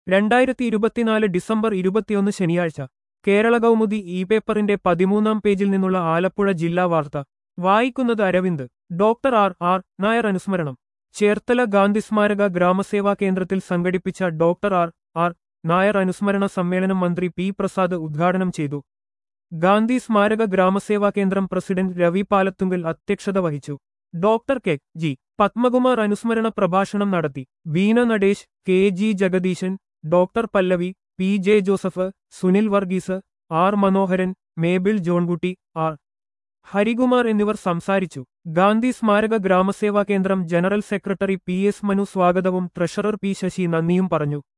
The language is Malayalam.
രണ്ടായിരത്തി ഇരുപത്തിനാല് ഡിസംബർ ഇരുപത്തിയൊന്ന് ശനിയാഴ്ച കേരള കൗമുദി ഇ പേപ്പറിന്റെ പതിമൂന്നാം പേജിൽ നിന്നുള്ള ആലപ്പുഴ ജില്ലാ വാർത്ത വായിക്കുന്നത് Aravind doctor R R Nair അനുസ്മരണം ചേർത്തല ഗാന്ധി സ്മാരക ഗ്രാമസേവാ കേന്ദ്രത്തിൽ സംഘടിപ്പിച്ച ഡോക്ടർ ആർ ആർ നായർ അനുസ്മരണ സമ്മേളനം മന്ത്രി പി പ്രസാദ് ഉദ്ഘാടനം ചെയ്തു ഗാന്ധി സ്മാരക ഗ്രാമസേവാ കേന്ദ്രം പ്രസിഡന്റ് രവി പാലത്തുങ്കൽ അധ്യക്ഷത വഹിച്ചു ഡോക്ടർ കെ ജി പത്മകുമാർ അനുസ്മരണ പ്രഭാഷണം നടത്തി Veena Natesh K G Jagadeesan doctor Pallavi P J Joseph Sunil Varghese R Manoharan Mabel Johnkutty R Harikumar എന്നിവർ സംസാരിച്ചു Gandhi Smaraka Gramaseva Kendram general secretary P S Manu സ്വാഗതവും ട്രഷറർ പി ശശി നന്ദിയും പറഞ്ഞു